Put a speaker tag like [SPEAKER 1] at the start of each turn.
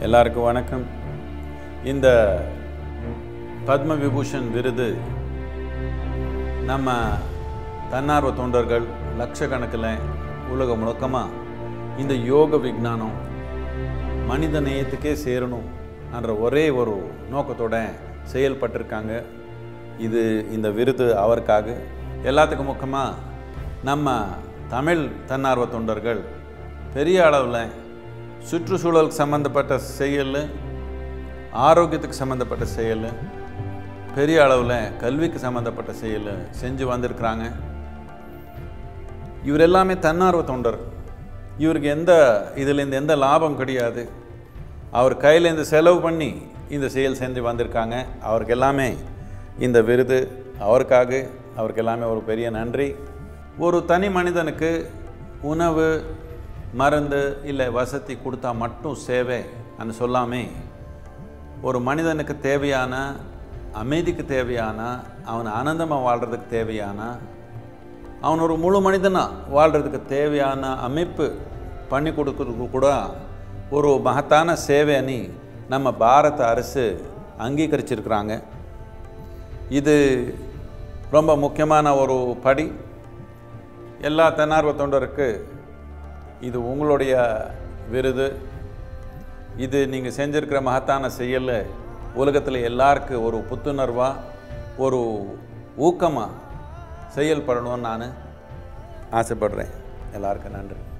[SPEAKER 1] எல்லாருக்கும் வணக்கம் இந்த பத்ம விபூஷன் விருது நம்ம தன்னார்வ தொண்டர்கள் லட்சக்கணக்கில் உலகம் முழுக்கமாக இந்த யோக விஞ்ஞானம் மனித நேயத்துக்கே சேரணும் என்ற ஒரே ஒரு நோக்கத்தோட செயல்பட்டிருக்காங்க இது இந்த விருது அவருக்காக எல்லாத்துக்கும் முக்கியமாக நம்ம தமிழ் தன்னார்வ தொண்டர்கள் பெரிய அளவில் சுற்றுச்சூழலுக்கு சம்மந்தப்பட்ட செயல் ஆரோக்கியத்துக்கு சம்மந்தப்பட்ட செயல் பெரிய அளவில் கல்விக்கு சம்மந்தப்பட்ட செயல் செஞ்சு வந்திருக்கிறாங்க இவர் எல்லாமே தன்னார்வ தொண்டர் இவருக்கு எந்த இதுலேருந்து எந்த லாபம் கிடையாது அவர் கையிலேருந்து செலவு பண்ணி இந்த செயல் செஞ்சு வந்திருக்காங்க அவருக்கு எல்லாமே இந்த விருது அவருக்காக அவருக்கு எல்லாமே ஒரு பெரிய நன்றி ஒரு தனி மனிதனுக்கு உணவு மருந்து இல்லை வசதி கொடுத்தா மட்டும் சேவை అని சொல்லாமே ஒரு மனிதனுக்கு தேவையான அமைதிக்கு தேவையான அவன் ஆனந்தமாக வாழ்கிறதுக்கு தேவையான அவன் ஒரு முழு மனிதனாக வாழ்கிறதுக்கு தேவையான அமைப்பு பண்ணி கொடுக்கறதுக்கு கூட ஒரு மகத்தான சேவை அணி நம்ம பாரத அரசு அங்கீகரிச்சிருக்கிறாங்க இது ரொம்ப முக்கியமான ஒரு படி எல்லா தன்னார்வ தொண்டருக்கு இது உங்களுடைய விருது இது நீங்கள் செஞ்சிருக்கிற மகத்தான செயல் உலகத்தில் எல்லாருக்கும் ஒரு புத்துணர்வாக ஒரு ஊக்கமாக செயல்படணும்னு நான் ஆசைப்படுறேன் எல்லாருக்கும் நன்றி